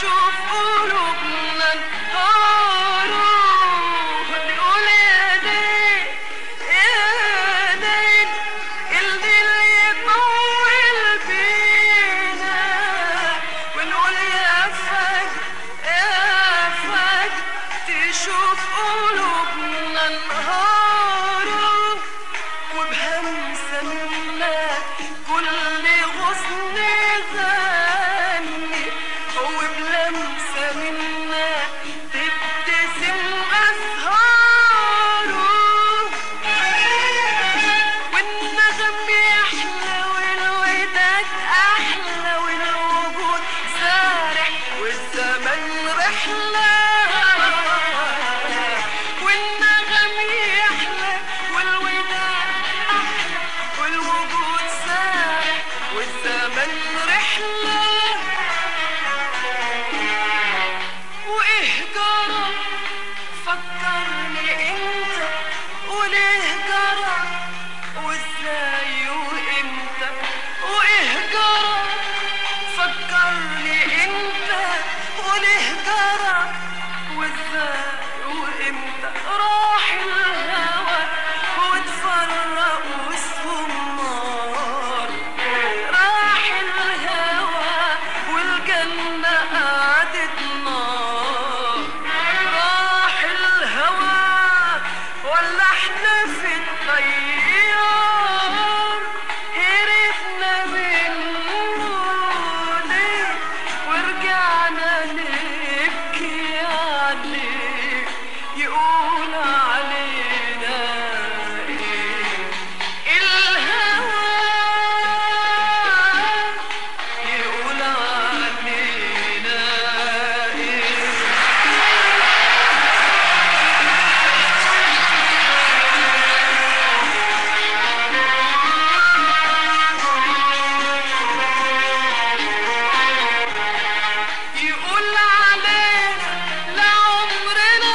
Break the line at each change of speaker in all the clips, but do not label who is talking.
تشوف قلوبنا انهاروا نقول يا ليل يا ليل الليل يطول بينا ونقول يا فجر يا فجر تشوف قلوبنا انهاروا وبهمسة منك كل غصن غني وبلمسة منك تبتسم أزهاره والنغم يحلى والوداد أحلى والوجود سارح والزمن رحلة والنغم يحلى والوداد أحلى والوجود سارح والزمن رحلة وإيه جرى فكرني انت وليه جرى وازاي وامتى وايه جرى فكرني انت وليه جرى وازاي وامتى راح الهوى واتفرق والسمار راح الهوى والجنة قعدت نار راح الهوى ولا احنا في الطيار هربنا منه ليه ورجعنا نبكي عليه يقول علينا ايه الهوى يقول علينا ايه يقول علينا لعمرنا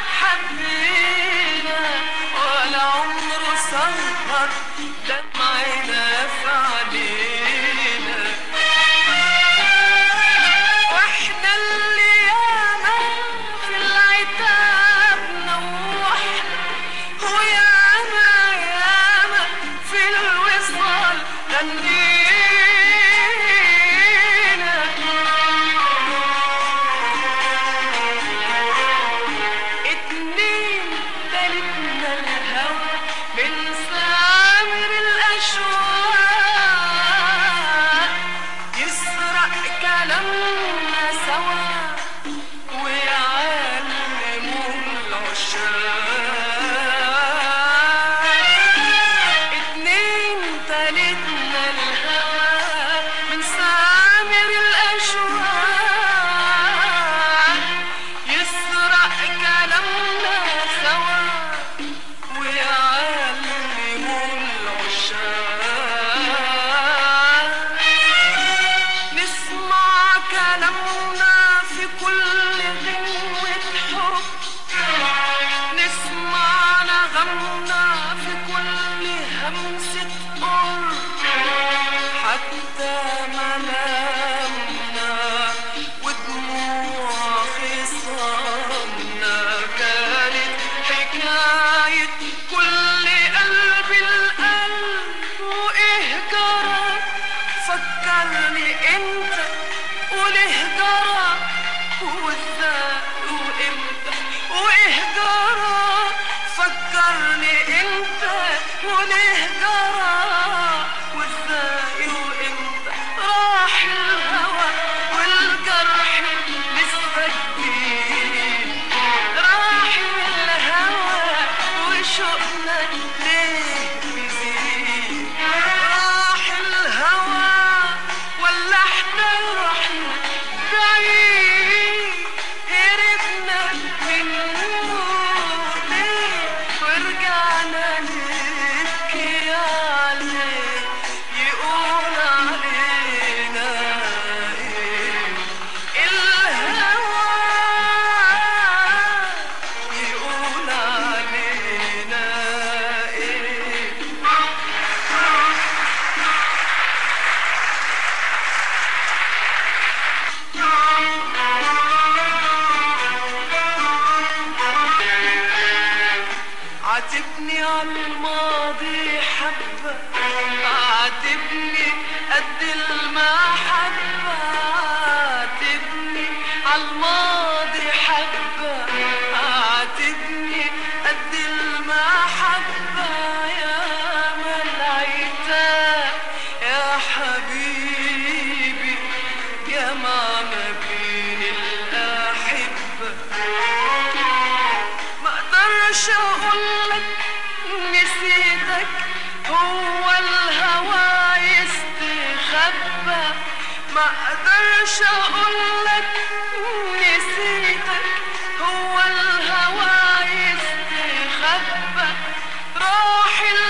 حبينا ولا عمره سهر دمعنا في علينا واحنا اللي ياما في العتاب نوحنا وياما ياما في الوصال غنينا اتنين تالتنا الهوى من سامر الأشواق يسرق كلامنا سوا ويعلموا العشاق اتنين تالتنا الهوى من سامر الأشواق يسرق كلامنا سوا ويعلموا العشاق نسمع كلامنا في كل غنوة حب نسمع نغمنا في كل همسة قرب حتى ملامنا ودموع خصامنا كانت حكاية كل قلب القلب وإيه جرى فكرني انت وليه جرى وازاي وامتى وايه جرى فكرني انت وليه جرى وازاي وامتى راح الهوى والجرح لسه جديد راح الهوى وشوقنا ليه بيزيد راح الهوى ولا احنا رحنا بعيد هربنا منه ليه ورجعنا نبكي عليه يقول علينا ايه الهوى يقول علينا ايه عاتبني عالماضي حبة عاتبني قد المحبة عاتبني عالماضي حبة عاتبني قد المحبة يا ملعتها يا حبيبي جمع ما بين الأحبة ما اقدرش اقولك نسيتك هو الهوى يستخبى ما اقدرش اقولك نسيتك هو الهوى يستخبى راح